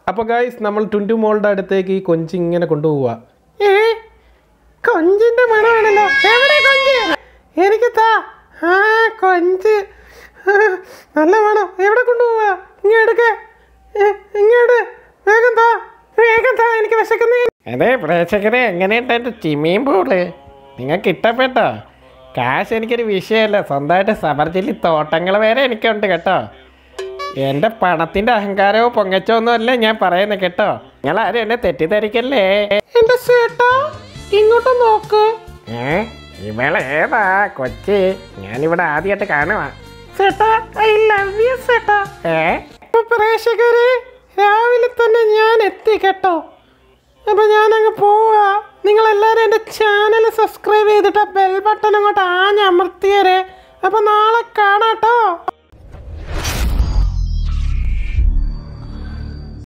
അപ്പോൾ ഗായ്സ് നമ്മൾ ടുൻറ്റു മോളുടെ അടുത്തേക്ക് ഈ കൊഞ്ച് ഇങ്ങനെ കൊണ്ടുപോവുക ഏ കൊഞ്ചിന്റെ മണമാണല്ലോ എവിടെ കൊഞ്ച് എനിക്ക് താ ആ കൊഞ്ച് ആ, നല്ല മണം എവിടെ കൊണ്ടുപോവാ ഇങ്ങെടുക്ക ഇങ്ങോട്ട് വേഗം താ വേഗം താ എനിക്ക് വിശക്കുന്നേ അതെ പ്രേക്ഷകരെ എങ്ങനെയുണ്ടായിട്ട് ചിമ്മിയും പോള് നിങ്ങൾക്ക് ഇഷ്ടപ്പെട്ടോ കാശ് എനിക്കൊരു വിഷയമല്ല സ്വന്തമായിട്ട് സബർജില്ലി തോട്ടങ്ങൾ വരെ എനിക്കുണ്ട് കേട്ടോ എൻ്റെ പണത്തിൻ്റെ അഹങ്കാരവും പൊങ്ങച്ചൊന്നും അല്ല ഞാൻ പറയുന്നത് കേട്ടോ നിങ്ങളാരും എന്നെ തെറ്റിദ്ധരിക്കല്ലേ എന്റെ ചേട്ടാ ഇങ്ങോട്ട് നോക്ക് ഏ ഇവളെ ഏതാ കൊച്ചി ഞാനിവിടെ ആദ്യമായിട്ട് കാണുവാ ചേട്ടാ ഐ ലവ് യു ചേട്ടാ ഏ അപ്പൊ പ്രേക്ഷകരെ രാവിലെ തന്നെ ഞാൻ എത്തി കേട്ടോ അപ്പൊ ഞാൻ അങ്ങ് പോവാ നിങ്ങൾ എല്ലാവരും എൻ്റെ ചാനൽ സബ്സ്ക്രൈബ് ചെയ്തിട്ട് ആ ബെൽ ബട്ടൺ അങ്ങോട്ട് ആഞ്ഞമർത്തിയരെ അപ്പൊ നാളെ കാണാട്ടോ